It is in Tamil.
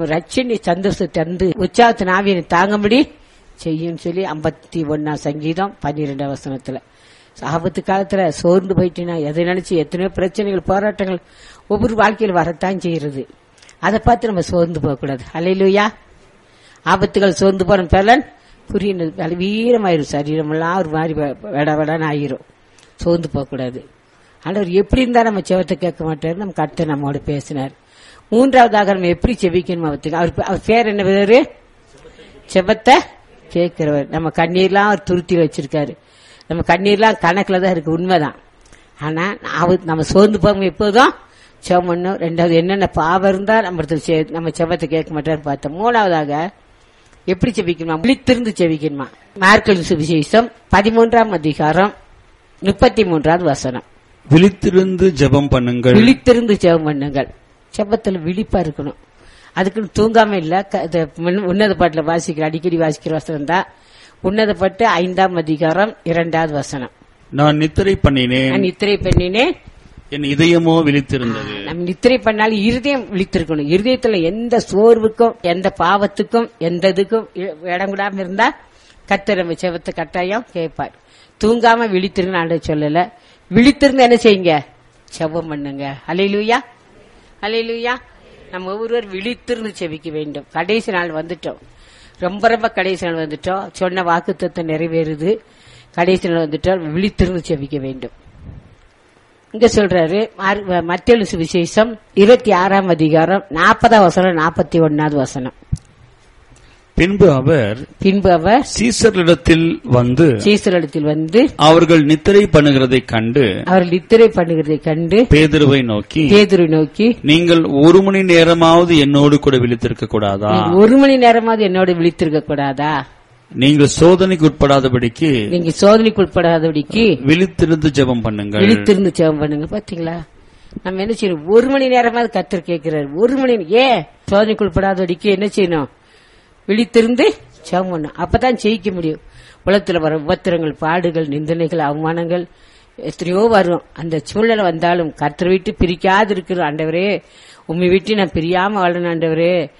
ரட்சணி சந்தோஷத்தை தந்து உற்சாகத்தின் ஆவியனை தாங்கும்படி செய்யும் சொல்லி ஐம்பத்தி ஒன்னாம் சங்கீதம் பன்னிரெண்டாம் வசனத்துல ஆபத்து காலத்துல சோர்ந்து போயிட்டுனா எதை நினைச்சு எத்தனையோ பிரச்சனைகள் போராட்டங்கள் ஒவ்வொரு வாழ்க்கையில் வரத்தான் செய்யறது அதை பார்த்து நம்ம சோர்ந்து போகக்கூடாது அலையிலுயா ஆபத்துகள் சோர்ந்து போன பலன் புரியுது வீரமாயிரும் சரீரமெல்லாம் ஒரு மாதிரி வெட வெடன்னு ஆயிரும் சோர்ந்து போகக்கூடாது ஆண்டவர் எப்படி இருந்தா நம்ம செவத்தை கேட்க மாட்டாரு நம்ம கட்ட நம்மோட பேசினார் மூன்றாவதாக நம்ம எப்படி செபிக்கணும் அவத்துக்கு அவர் அவர் பேர் என்ன பேரு செபத்தை கேட்கிறவர் நம்ம கண்ணீர்லாம் அவர் துருத்தியில் வச்சிருக்காரு நம்ம கண்ணீர்லாம் கணக்குல தான் இருக்கு உண்மைதான் ஆனா அவர் நம்ம சோர்ந்து போகும் எப்போதும் செவம் பண்ணும் ரெண்டாவது என்னென்ன பாவம் இருந்தா நம்ம நம்ம செபத்தை கேட்க மாட்டாரு பார்த்தோம் மூணாவதாக எப்படி செபிக்கணுமா விழித்திருந்து செபிக்கணுமா மார்க்கல் சுவிசேஷம் பதிமூன்றாம் அதிகாரம் முப்பத்தி மூன்றாவது வசனம் விழித்திருந்து ஜெபம் பண்ணுங்கள் விழித்திருந்து ஜெபம் பண்ணுங்கள் செபத்துல விழிப்பா இருக்கணும் அதுக்குன்னு தூங்காம இல்ல க- இது முன்ன- உன்னத பாட்டுல வாசிக்கிற அடிக்கடி வாசிக்கிற வசனம் தான் உன்னத பாட்டு ஐந்தாம் அதிகாரம் இரண்டாவது வசனம் நான் நித்திரை பண்ணினேன் நான் நித்திரை பண்ணினே என் இதயமோ விழித்திருந்தது நம்ம நித்திரை பண்ணாலும் இருதயம் விழித்திருக்கணும் இருதயத்துல எந்த சோர்வுக்கும் எந்த பாவத்துக்கும் எந்த இதுக்கும் இ- இடம் கூடாம இருந்தா கத்தர் நம்ம செவத்தை கட்டாயம் கேட்பார் தூங்காம விழித்திருங்க ஆண்டவர் சொல்லல விழித்திருந்து என்ன செய்யுங்க செவம் பண்ணுங்க அலையிலுயா அலையிலுயா நம்ம ஒவ்வொருவர் விழித்திருந்து செவிக்க வேண்டும் கடைசி நாள் வந்துட்டோம் ரொம்ப ரொம்ப கடைசி நாள் வந்துட்டோம் சொன்ன வாக்குத்தத்தை நிறைவேறுது கடைசி நாள் வந்துட்டோம் விழித்திருந்து செவிக்க வேண்டும் இங்க சொல்றாரு மத்திய சுவிசேஷம் இருபத்தி ஆறாம் அதிகாரம் நாற்பதாம் வசனம் நாற்பத்தி ஒன்னாவது வசனம் பின்பு அவர் பின்பு அவர் சீசர்களிடத்தில் வந்து சீசரிடத்தில் வந்து அவர்கள் நித்திரை பண்ணுகிறதைக் கண்டு அவர் நித்திரை பண்ணுகிறதை கண்டு பேதுருவை நோக்கி பேதுரு நோக்கி நீங்கள் ஒரு மணி நேரமாவது என்னோடு கூட விழித்திருக்க கூடாதா "நீங்க ஒரு மணி நேரமாவது என்னோட விழித்திருக்க கூடாதா நீங்கள் சோதனைக்கு உட்படாதபடிக்கு நீங்க சோதனைக்கு உட்படாதபடிக்கு விழித்திருந்து ஜெபம் பண்ணுங்கள் விழித்திருந்து ஜெபம் பண்ணுங்க பாத்தீங்களா நம்ம என்ன செய்யணும் ஒரு மணி நேரமாவது கத்தர் கேட்கிறாரு ஒரு மணி ஏன் சோதனைக்கு உட்படாதபடிக்கு என்ன செய்யணும் விழித்திருந்து ஜெபம் பண்ணணும் அப்பதான் ஜெயிக்க முடியும் உலகத்துல வர உபத்திரங்கள் பாடுகள் நிந்தனைகள் அவமானங்கள் எத்தனையோ வரும் அந்த சூழ்நிலை வந்தாலும் கத்தரை விட்டு பிரிக்காது இருக்கிற ஆண்டவரே உண்மை விட்டு நான் பிரியாம வாழணும் ஆண்டவரே